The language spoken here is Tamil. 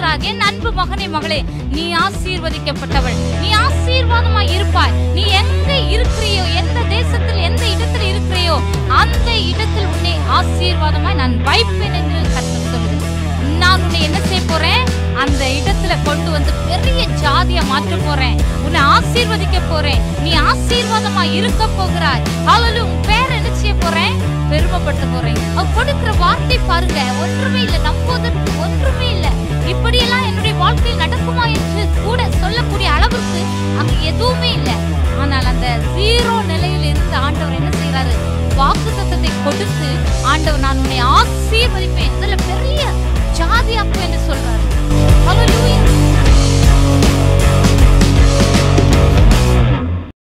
சொல்கிறார் என் அன்பு மகனே மகளே நீ ஆசீர்வதிக்கப்பட்டவள் நீ ஆசீர்வாதமாய் இருப்பாய் நீ எங்க இருக்கிறியோ எந்த தேசத்தில் எந்த இடத்தில் இருக்கிறியோ அந்த இடத்தில் உன்னை ஆசீர்வாதமாய் நான் வைப்பேன் என்று கர்த்தர் சொல்லுது நான் உன்னை என்ன செய்ய போறேன் அந்த இடத்துல கொண்டு வந்து பெரிய ஜாதியா மாற்ற போறேன் உன்னை ஆசீர்வதிக்க போறேன் நீ ஆசீர்வாதமா இருக்க போகிறாய் அவளு உன் பேர் என்ன செய்ய போறேன் பெருமைப்படுத்த போறேன் அவ கொடுக்கிற வார்த்தை பாருங்க ஒன்றுமே இல்லை நம்புவதற்கு ஒன்றுமே இல்லை இப்படியெல்லாம் என்னுடைய வாழ்க்கையில் நடக்குமா என்று கூட சொல்லக்கூடிய அளவுக்கு அங்க எதுவுமே இல்லை ஆனால் அந்த ஜீரோ நிலையில் இருந்து ஆண்டவர் என்ன செய்யறாரு வாக்குத்தத்தத்தை கொடுத்து ஆண்டவர் நான் உன்னை ஆசீர்வதிப்பேன் இதுல பெரிய ஜாதியாக்குவேன் என்று சொல்றாரு Hallelujah.